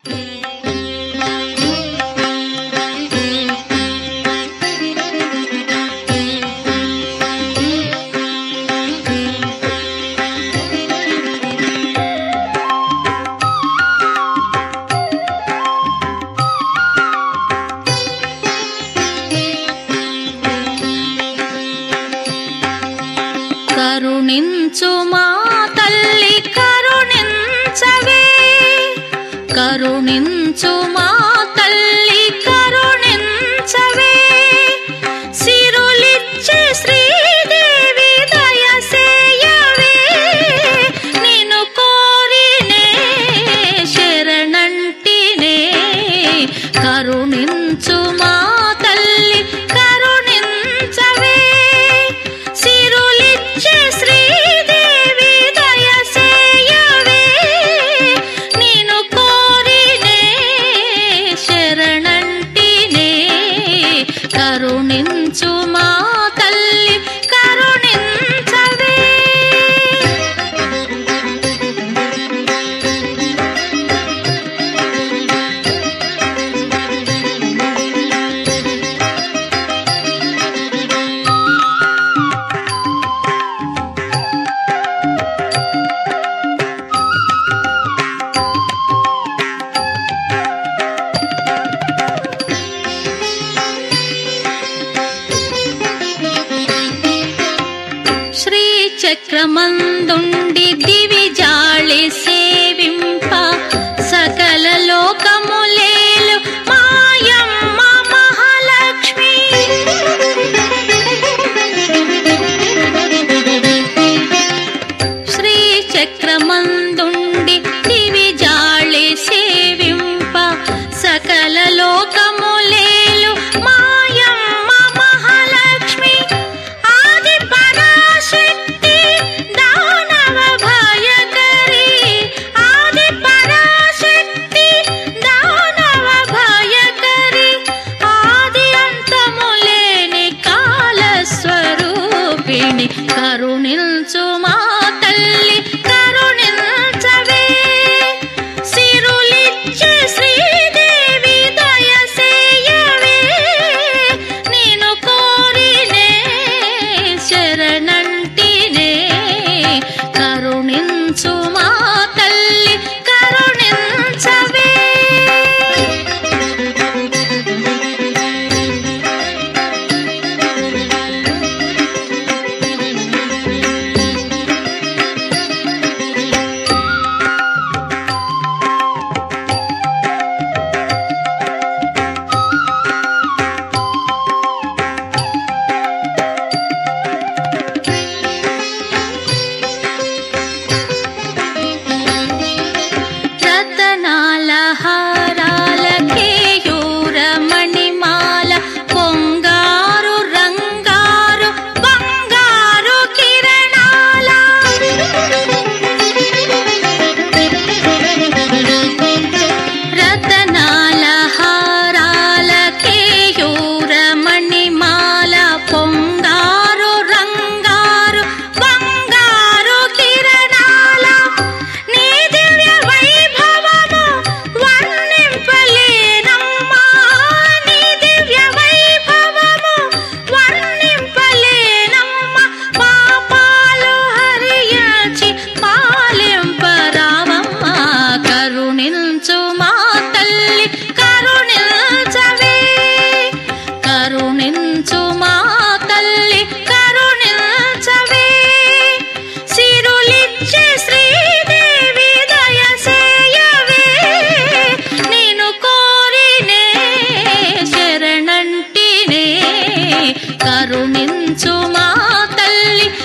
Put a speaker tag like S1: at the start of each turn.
S1: కరుణించు మా తల్లి కరుణించవే కరుణించు మా తల్లి కరుణించవే సిరులిచ్చే శ్రీదేవి దయసేయవే నిన్ను కోరినే శరణంటినే కరుణించు మా తల్లి కరుణించవే సిరులిచ్చే శ్రీదేవి దయసేయవే నిన్ను కోరినే శరణంటినే కరుణించు మా తల్లి కరుణించవే శ్రీచక్రమందుండి దివిజాళి సేవింప సకల లోకములేలు మాయమ్మ మహాలక్ష్మి శ్రీచక్రమందుండి దివిజాళి సేవింప సకల లోకములేలు మాయమ్మ మహాలక్ష్మి ఆది పరాశక్తి దానవ భయకరి ఆది పరాశక్తి దానవ భయకరి ఆది అంతములేని కాల స్వరూపిణి కరుణించు మా తల్లి కరుణించవే సిరులిచ్చే శ్రీదేవి దయసేయవే నేను కోరినే శరణంటినే కరుణించు మా తల్లి కరుణించవే రతనాల హారాల కేయూర మణిమాల పొంగారు రంగారు బంగారు కిరణాల రతనాల హారాల కేయూర మణిమాల పొంగారు రంగారు బంగారు కిరణాల నీ దివ్య వైభవము వర్ణింపలేనమ్మా నీ దివ్య వైభవము వర్ణింపలేనమ్మా పాపాలు హరించి పాలింపరావమ్మా కరుణించు మా తల్లి కరుణించవే కరుణించు మా తల్లి కరుణించవే సిరులిచ్చే శ్రీదేవి దయసేయవే నేను కోరినే శరణంటినే కరుణించు మా తల్లి